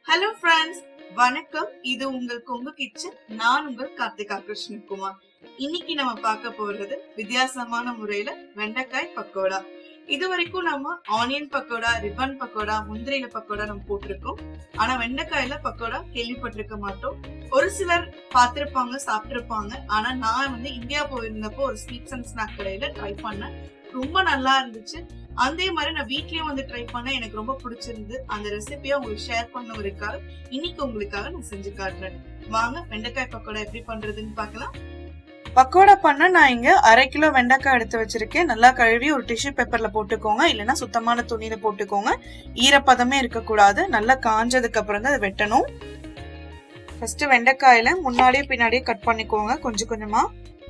hello friends வணக்கம் இது உங்கள் கொங்கு கிச்சன் நான் உங்கள் கார்த்திகா கிருஷ்ணகுமார் இன்னைக்கு நம்ம பார்க்க போறது வித்தியாசமான முறையில வெண்டைக்காய் பக்கோடா இது வரைக்கும் நம்ம ஆனியன் பக்கோடா ரிப்பன் பக்கோடா முந்திரியில பக்கோடா நம்ம போட்டிருக்கோம் ஆனா வெண்டைக்காயில பக்கோடா கேள்விப்பட்டிருக்க மாட்டோம் ஒரு சிலர் பார்த்திருப்பாங்க சாப்பிட்டிருப்பாங்க ஆனா நான் வந்து இந்தியா போயிருந்தப்போ ஒரு ஸ்வீட்ஸ் அண்ட் ஸ்நாக் கடையில ட்ரை பண்ணேன் ரொம்ப நல்லா இருந்துச்சு அதே மாதிரி நான் வீட்லயும் வந்து ட்ரை பண்ணேன் எனக்கு ரொம்ப பிடிச்சிருந்து அந்த ரெசிபியை உங்களுக்கு ஷேர் பண்ணவருக்காக இன்னைக்கு உங்களுக்காக நான் செஞ்சு காட்டுறேன் வாங்க வெண்டைக்காய் பக்கோடா எப்படி பண்றதுன்னு பார்க்கலாம் பக்கோடா பண்ண நான் இங்க அரை கிலோ வெண்டைக்காய் எடுத்து வச்சிருக்கேன் நல்லா கழுவி ஒரு டிஷ்யூ பேப்பர்ல போட்டுக்கோங்க இல்லைன்னா சுத்தமான துணியில போட்டுக்கோங்க ஈரப்பதமே இருக்கக்கூடாது நல்லா காஞ்சதுக்கு அப்புறம் தான் அதை வெட்டணும் ஃபர்ஸ்ட் வெண்டைக்காயில முன்னாடியே பின்னாடியே கட் பண்ணிக்கோங்க கொஞ்சம் கொஞ்சமா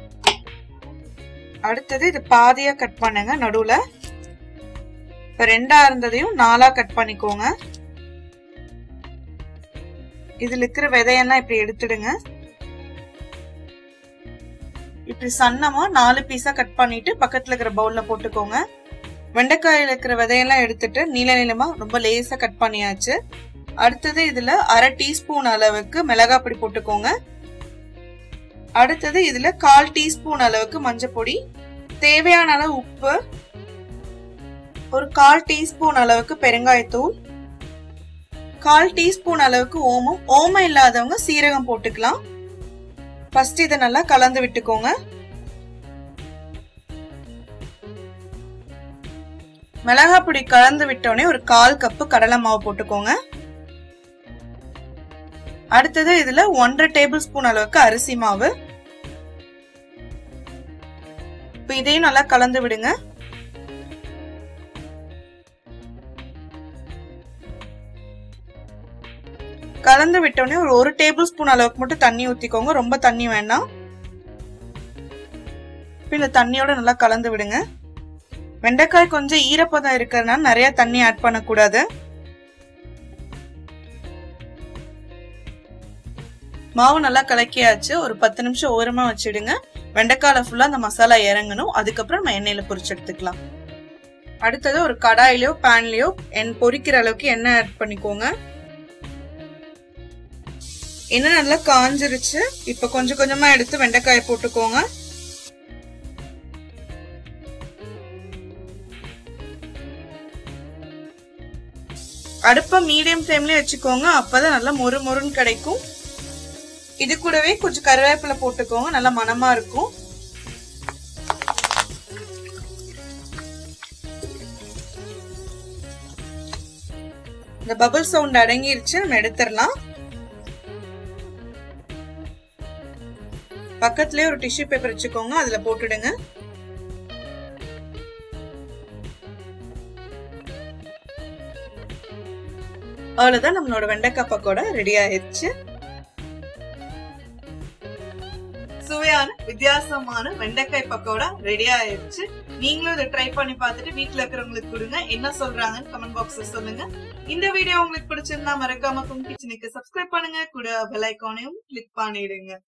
அடுத்தது இது பாதியா கட் பண்ணுங்க நடுவுல இப்ப ரெண்டா இருந்ததையும் நாலா கட் பண்ணிக்கோங்க இதுல இருக்கிற விதையெல்லாம் இப்படி எடுத்துடுங்க இப்படி சன்னமா நாலு பீஸா கட் பண்ணிட்டு பக்கத்துல இருக்கிற பவுல்ல போட்டுக்கோங்க வெண்டைக்காயில இருக்கிற விதையெல்லாம் எடுத்துட்டு நீல நீளமா ரொம்ப லேசா கட் பண்ணியாச்சு அடுத்தது இதுல அரை டீஸ்பூன் அளவுக்கு மிளகாய் பொடி போட்டுக்கோங்க அடுத்தது இதுல கால் டீஸ்பூன் அளவுக்கு மஞ்சள் பொடி தேவையான அளவு உப்பு ஒரு கால் டீஸ்பூன் அளவுக்கு பெருங்காயத்தூள் கால் டீஸ்பூன் அளவுக்கு ஓமம் ஓமம் இல்லாதவங்க சீரகம் போட்டுக்கலாம் ஃபர்ஸ்ட் இதை நல்லா கலந்து விட்டுக்கோங்க மிளகாய் பொடி கலந்து விட்டோடனே ஒரு கால் கப்பு கடலை மாவு போட்டுக்கோங்க அடுத்தது இதுல ஒன்றரை டேபிள் ஸ்பூன் அளவுக்கு அரிசி மாவு இப்போ இதையும் நல்லா கலந்து விடுங்க கலந்து விட்டோடனே ஒரு ஒரு டேபிள் ஸ்பூன் அளவுக்கு மட்டும் தண்ணி ஊத்திக்கோங்க ரொம்ப தண்ணி வேண்டாம் இந்த தண்ணியோட நல்லா கலந்து விடுங்க வெண்டைக்காய் கொஞ்சம் ஈரப்பதம் இருக்கிறதுனால நிறைய தண்ணி ஆட் பண்ணக்கூடாது மாவு நல்லா கலக்கியாச்சு ஒரு பத்து நிமிஷம் ஓரமா வச்சிடுங்க வெண்டைக்காயில ஃபுல்லா அந்த மசாலா இறங்கணும் அதுக்கப்புறம் நம்ம எண்ணெயில பொரிச்சு எடுத்துக்கலாம் அடுத்தது ஒரு கடாயிலயோ பேன்லயோ என் பொரிக்கிற அளவுக்கு எண்ணெய் ஆட் பண்ணிக்கோங்க எண்ணெய் நல்லா காஞ்சிருச்சு இப்ப கொஞ்சம் கொஞ்சமா எடுத்து வெண்டைக்காயை போட்டுக்கோங்க அடுப்ப மீடியம் ஃப்ளேம்ல வச்சுக்கோங்க அப்பதான் நல்லா மொறு மொறுன்னு கிடைக்கும் இது கூடவே கொஞ்சம் கருவேப்பிலை போட்டுக்கோங்க நல்லா மனமா இருக்கும் இந்த பபிள் சவுண்ட் அடங்கிருச்சு நம்ம எடுத்துடலாம் பக்கத்துலயே ஒரு டிஷ்யூ பேப்பர் வச்சுக்கோங்க அதுல போட்டுடுங்க அவ்வளவுதான் நம்மளோட வெண்டைக்காய் பக்கோடா ரெடி ஆயிடுச்சு சுவையான வித்தியாசமான வெண்டைக்காய் பக்கோடா ரெடி ஆயிடுச்சு நீங்களும் இதை ட்ரை பண்ணி பார்த்துட்டு வீட்டுல இருக்கிறவங்களுக்கு கொடுங்க என்ன சொல்றாங்கன்னு கமெண்ட் பாக்ஸ்ல சொல்லுங்க இந்த வீடியோ உங்களுக்கு பிடிச்சிருந்தா மறக்காம கும் கிச்சனுக்கு சப்ஸ்கிரைப் பண்ணுங்க கூட பெல் ஐக்கானையும் கிளிக் பண்ணிடுங்க